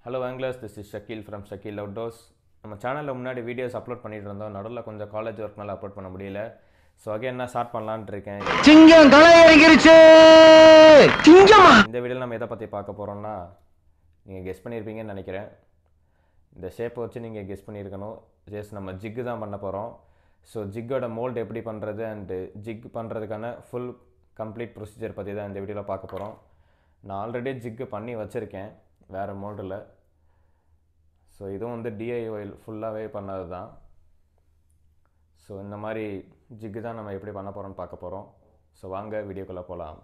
Hello anglers this is Shakeel from Shakeel outdoors நம்ம சேனலில் முன்னாடி வீடியோஸ் அப்லோட் பண்ணிட்டு இருந்தோம் நடுவில் கொஞ்சம் காலேஜ் ஒர்க்னால அப்லோட் பண்ண முடியல ஸோ அகைன் நான் ஸ்டார்ட் பண்ணலான்ட்டு இருக்கேன் சிங்கம் களை இறங்கிருச்சு சிங்கமா இந்த வீடியோவில் நம்ம எதை பற்றி பார்க்க போகிறோம்னா நீங்கள் கெஸ் பண்ணியிருப்பீங்கன்னு நினைக்கிறேன் இந்த ஷேப்பை வச்சு நீங்கள் கெஸ் பண்ணியிருக்கணும் ஜஸ்ட் நம்ம ஜிக்கு தான் பண்ண போகிறோம் ஸோ ஜிக்கோட மோல்டு எப்படி பண்ணுறது அண்டு ஜிக் பண்ணுறதுக்கான ஃபுல் கம்ப்ளீட் ப்ரொசீஜர் பற்றி தான் இந்த வீடியோவில் பார்க்க போகிறோம் நான் ஆல்ரெடி ஜிக்கு பண்ணி வச்சுருக்கேன் வேறு மோல்டில் ஸோ இதுவும் வந்து டிஐஒயில் ஃபுல்லாகவே பண்ணது தான் ஸோ இந்த மாதிரி ஜிக்கு தான் நம்ம எப்படி பண்ண போகிறோம்னு பார்க்க போகிறோம் ஸோ வாங்க வீடியோக்குள்ளே போகலாம்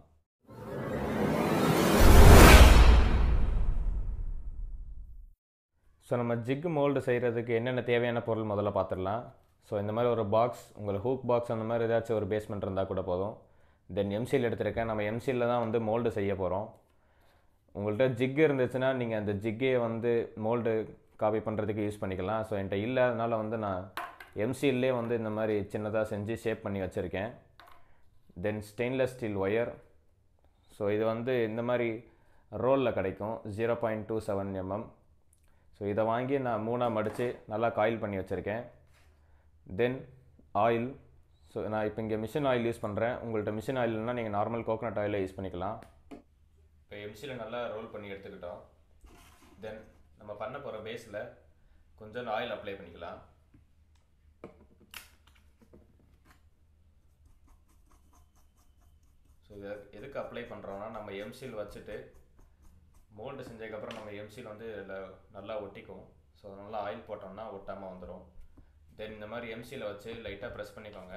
ஸோ நம்ம ஜிக் மோல்டு செய்கிறதுக்கு என்னென்ன தேவையான பொருள் முதல்ல பார்த்துடலாம் ஸோ இந்த மாதிரி ஒரு பாக்ஸ் உங்களுக்கு ஹூக் பாக்ஸ் அந்த மாதிரி ஏதாச்சும் ஒரு பேஸ்மெண்ட் இருந்தால் கூட போதும் தென் எம்சியில் எடுத்திருக்கேன் நம்ம எம்சியில் தான் வந்து மோல்டு செய்ய போகிறோம் உங்கள்கிட்ட ஜிக் இருந்துச்சுன்னா நீங்கள் அந்த ஜிக்கே வந்து மோல்டு காப்பி பண்ணுறதுக்கு யூஸ் பண்ணிக்கலாம் ஸோ என்கிட்ட இல்லை அதனால் வந்து நான் எம்சில்லே வந்து இந்த மாதிரி சின்னதாக செஞ்சு ஷேப் பண்ணி வச்சுருக்கேன் then stainless steel wire so இது வந்து இந்த மாதிரி ரோலில் கிடைக்கும் zero point two seven MM so இதை வாங்கி நான் மூணாக மடித்து நல்லா காயில் பண்ணி வச்சுருக்கேன் தென் ஆயில் ஸோ நான் இப்போ இங்கே மிஷின் ஆயில் யூஸ் பண்ணுறேன் உங்கள்கிட்ட மிஷின் ஆயில்னால் நீங்கள் நார்மல் கோகனட் ஆயிலை யூஸ் பண்ணிக்கலாம் இப்போ எம்சியில் நல்லா ரோல் பண்ணி எடுத்துக்கிட்டோம் தென் நம்ம பண்ண போகிற பேஸில் கொஞ்சம் ஆயில் அப்ளை பண்ணிக்கலாம் ஸோ இதை எதுக்கு அப்ளை பண்ணுறோம்னா நம்ம எம்சியில் வச்சுட்டு மோல்டு செஞ்சதுக்கப்புறம் நம்ம எம்சியில் வந்து இதில் நல்லா ஒட்டிக்கும் ஸோ நல்லா ஆயில் போட்டோம்னா ஒட்டாமல் வந்துடும் தென் இந்த மாதிரி எம்சியில் வச்சு லைட்டாக ப்ரெஸ் பண்ணிக்கோங்க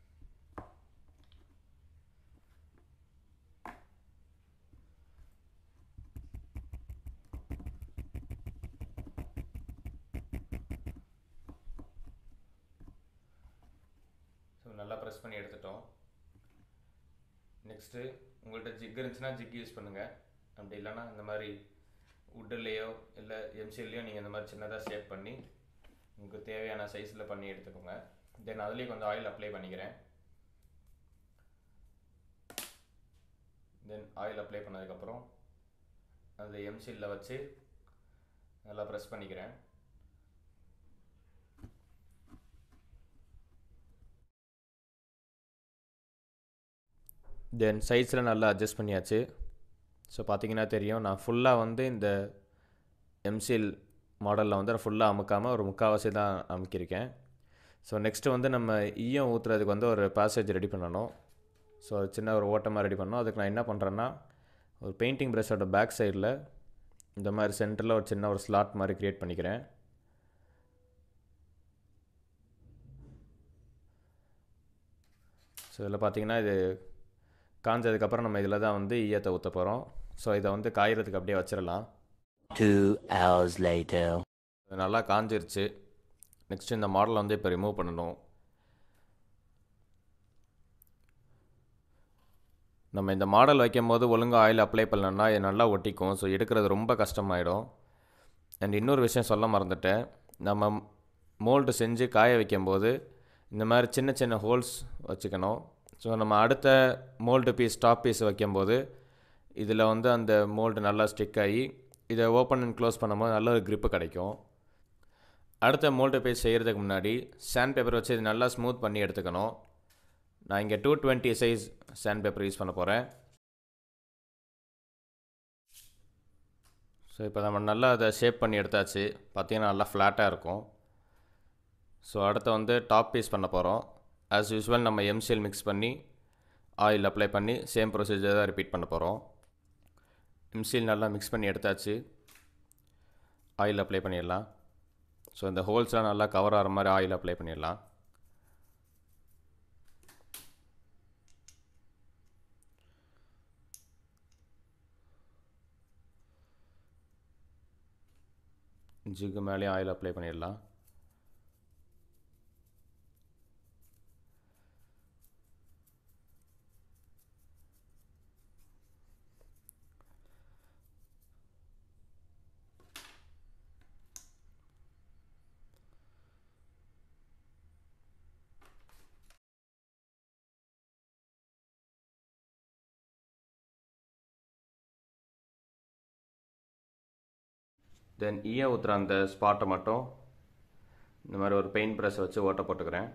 ஸோ நல்லா ப்ரெஸ் பண்ணி எடுத்துட்டோம் நெக்ஸ்ட்டு உங்கள்கிட்ட ஜிக் இருந்துச்சுன்னா ஜிக் யூஸ் பண்ணுங்கள் அப்படி இல்லைன்னா இந்த மாதிரி வுட்டுலேயோ இல்லை எம்சில்லையோ நீங்கள் இந்த மாதிரி சின்னதாக ஷேப் பண்ணி உங்களுக்கு தேவையான சைஸில் பண்ணி எடுத்துக்கோங்க தென் அதுலேயும் கொஞ்சம் ஆயில் அப்ளை பண்ணிக்கிறேன் தென் ஆயில் அப்ளை பண்ணதுக்கப்புறம் அந்த எம்சில்ல வச்சு நல்லா ப்ரெஸ் பண்ணிக்கிறேன் தென் சைஸில் நல்லா அட்ஜஸ்ட் பண்ணியாச்சு ஸோ பார்த்தீங்கன்னா தெரியும் நான் ஃபுல்லாக வந்து இந்த எம்சில் மாடலில் வந்து ஃபுல்லாக அமுக்காமல் ஒரு முக்கால்வாசி தான் அமுக்கியிருக்கேன் ஸோ நெக்ஸ்ட்டு வந்து நம்ம ஈயம் ஊற்றுறதுக்கு வந்து ஒரு பேசேஜ் ரெடி பண்ணணும் ஸோ சின்ன ஒரு ஓட்டமாக ரெடி பண்ணணும் அதுக்கு நான் என்ன பண்ணுறேன்னா ஒரு பெயிண்டிங் ப்ரஷோட பேக் சைடில் இந்த மாதிரி சென்டரில் ஒரு சின்ன ஒரு ஸ்லாட் மாதிரி க்ரியேட் பண்ணிக்கிறேன் ஸோ இதில் பார்த்தீங்கன்னா இது காஞ்சதுக்கப்புறம் நம்ம இதில் தான் வந்து ஈயத்தை ஊற்ற போகிறோம் ஸோ இதை வந்து காயறதுக்கு அப்படியே வச்சிடலாம் Two hours later. இது நல்லா காஞ்சிருச்சு நெக்ஸ்ட் இந்த மாடலை வந்து இப்போ ரிமூவ் பண்ணணும் நம்ம இந்த மாடல் வைக்கும் போது ஒழுங்காக ஆயில் அப்ளை பண்ணலன்னா இது நல்லா ஒட்டிக்கும் ஸோ எடுக்கிறது ரொம்ப கஷ்டமாயிடும் அண்ட் இன்னொரு விஷயம் சொல்ல மறந்துட்டேன் நம்ம மோல்டு செஞ்சு காய வைக்கும்போது இந்த மாதிரி சின்ன சின்ன ஹோல்ஸ் வச்சுக்கணும் ஸோ நம்ம அடுத்த மோல்டு பீஸ் டாப் பீஸ் வைக்கும்போது இதில் வந்து அந்த மோல்டு நல்லா ஸ்டிக் ஆகி இதை ஓப்பன் அண்ட் க்ளோஸ் பண்ணும்போது நல்ல ஒரு grip கிடைக்கும் அடுத்த மோல்டு பேஸ் செய்கிறதுக்கு முன்னாடி சாண்ட் பேப்பர் வச்சு இது நல்லா ஸ்மூத் பண்ணி எடுத்துக்கணும் நான் இங்கே two twenty size sand paper use பண்ண போகிறேன் ஸோ இப்போ நம்ம நல்லா அதை ஷேப் பண்ணி எடுத்தாச்சு பார்த்தீங்கன்னா நல்லா ஃப்ளாட்டாக இருக்கும் ஸோ அடுத்து வந்து டாப் பீஸ் பண்ண போகிறோம் ஆஸ் யூஸ்வல் நம்ம எம்சிஎல் மிக்ஸ் பண்ணி ஆயில் அப்ளை பண்ணி சேம் ப்ரொசீஜர் தான் ரிப்பீட் பண்ண போகிறோம் எம்சிஎல் நல்லா மிக்ஸ் பண்ணி எடுத்தாச்சு ஆயில் அப்ளை பண்ணிடலாம் ஸோ இந்த ஹோல்ஸ்லாம் நல்லா கவர் ஆகிற மாதிரி ஆயில் அப்ளை பண்ணிடலாம் ஜிக்கு மேலேயும் ஆயில் அப்ளை பண்ணிடலாம் தென் ஈய ஊற்றுற அந்த ஸ்பாட்டை மட்டும் இந்த மாதிரி ஒரு பெயிண்ட் ப்ரெஸ் வச்சு ஓட்ட போட்டுக்கிறேன்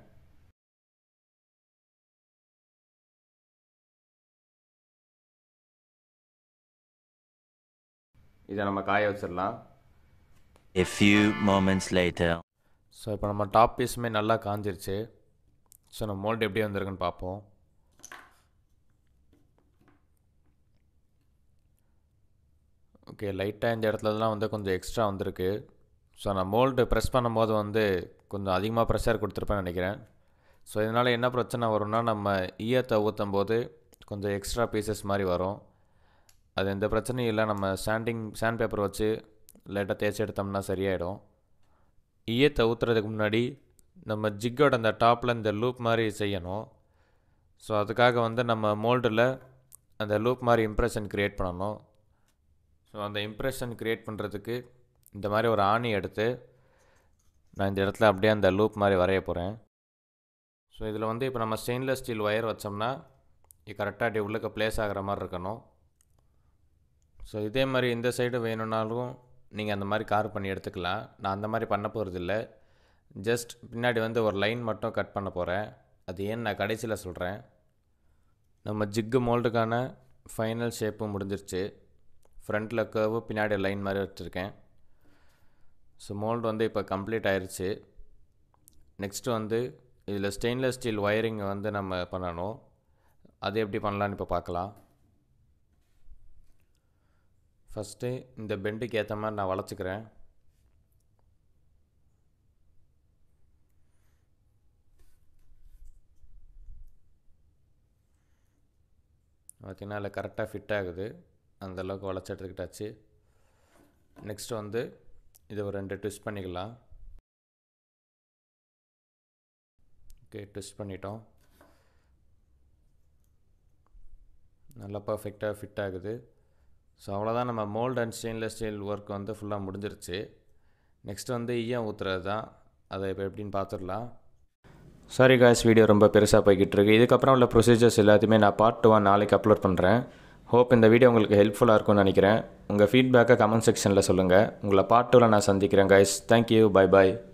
இதை நம்ம காய வச்சிடலாம் A few moments later. So இப்போ நம்ம டாப் பீஸுமே நல்லா காஞ்சிருச்சு ஸோ நம்ம மோல்டு எப்படி வந்திருக்குன்னு பார்ப்போம் ஓகே லைட்டாக இந்த இடத்துலலாம் வந்து கொஞ்சம் எக்ஸ்ட்ரா வந்திருக்கு ஸோ நான் மோல்டு ப்ரெஸ் பண்ணும்போது வந்து கொஞ்சம் அதிகமாக ப்ரெஷர் கொடுத்துருப்பேன்னு நினைக்கிறேன் ஸோ இதனால் என்ன பிரச்சனை வரும்னா நம்ம ஈயத்தை ஊற்றும் போது கொஞ்சம் எக்ஸ்ட்ரா பீசஸ் மாதிரி வரும் அது எந்த பிரச்சனையும் இல்லை நம்ம சாண்டிங் சாண்ட் பேப்பர் வச்சு லைட்டாக தேய்ச்சி எடுத்தோம்னா சரியாயிடும் ஈயத்தை ஊற்றுறதுக்கு முன்னாடி நம்ம ஜிக்கோட அந்த டாப்பில் இந்த லூப் மாதிரி செய்யணும் ஸோ அதுக்காக வந்து நம்ம மோல்டில் அந்த லூப் மாதிரி இம்ப்ரெஷன் க்ரியேட் பண்ணணும் ஸோ அந்த இம்ப்ரெஷன் க்ரியேட் பண்ணுறதுக்கு இந்த மாதிரி ஒரு ஆணி எடுத்து நான் இந்த இடத்துல அப்படியே அந்த லூப் மாதிரி வரைய போகிறேன் ஸோ இதில் வந்து இப்போ நம்ம ஸ்டெயின்லெஸ் ஸ்டீல் ஒயர் வச்சோம்னா இது கரெக்டாக அப்படி உள்ளுக்க ப்ளேஸ் ஆகிற மாதிரி இருக்கணும் ஸோ இதே மாதிரி இந்த சைடு வேணும்னாலும் நீங்கள் அந்த மாதிரி கார் பண்ணி எடுத்துக்கலாம் நான் அந்த மாதிரி பண்ண போகிறதில்ல ஜஸ்ட் பின்னாடி வந்து ஒரு லைன் மட்டும் கட் பண்ண போகிறேன் அது ஏன்னு நான் கடைசியில் சொல்கிறேன் நம்ம ஜிக்கு மோல்டுக்கான ஃபைனல் ஷேப்பும் முடிஞ்சிருச்சு ஃப்ரண்ட்டில் கர்வு பின்னாடி லைன் மாதிரி வச்சுருக்கேன் ஸோ மோல்டு வந்து இப்போ கம்ப்ளீட் ஆயிருச்சு நெக்ஸ்ட்டு வந்து இதில் ஸ்டெயின்லெஸ் ஸ்டீல் ஒயரிங் வந்து நம்ம பண்ணணும் அது எப்படி பண்ணலான்னு இப்போ பார்க்கலாம் ஃபஸ்ட்டு இந்த பெண்டுக்கு ஏற்ற மாதிரி நான் வளைச்சிக்கிறேன் பார்த்தீங்கன்னா அதில் கரெக்டாக ஃபிட் ஆகுது அந்த அளவுக்கு வளைச்சி எடுத்துக்கிட்டாச்சு நெக்ஸ்ட் வந்து இதை ஒரு ரெண்டு ட்விஸ்ட் பண்ணிக்கலாம் ஓகே ட்விஸ்ட் பண்ணிட்டோம் நல்லா பர்ஃபெக்டாக ஃபிட் ஆகுது ஸோ அவ்வளோதான் நம்ம mould and stainless steel work வந்து ஃபுல்லாக முடிஞ்சிருச்சு நெக்ஸ்ட் வந்து ஈயம் ஊற்றுறது தான் அதை இப்போ எப்படின்னு பார்த்துடலாம் சாரி காய்ஸ் வீடியோ ரொம்ப பெருசாக போய்கிட்டு இருக்கு இதுக்கப்புறம் உள்ள ப்ரொசீஜர்ஸ் எல்லாத்தையுமே நான் பார்ட் டூவாக நாளைக்கு அப்லோட் பண்ணுறேன் ஹோப் இந்த வீடியோ உங்களுக்கு ஹெல்ப்ஃபுல்லாக இருக்கும்னு நினைக்கிறேன் உங்கள் ஃபீட்பேக்கை கமெண்ட் செக்ஷனில் சொல்லுங்கள் உங்களை பார்ட் டூவில் நான் சந்திக்கிறேன் காய்ஸ் தேங்க்யூ பை பாய்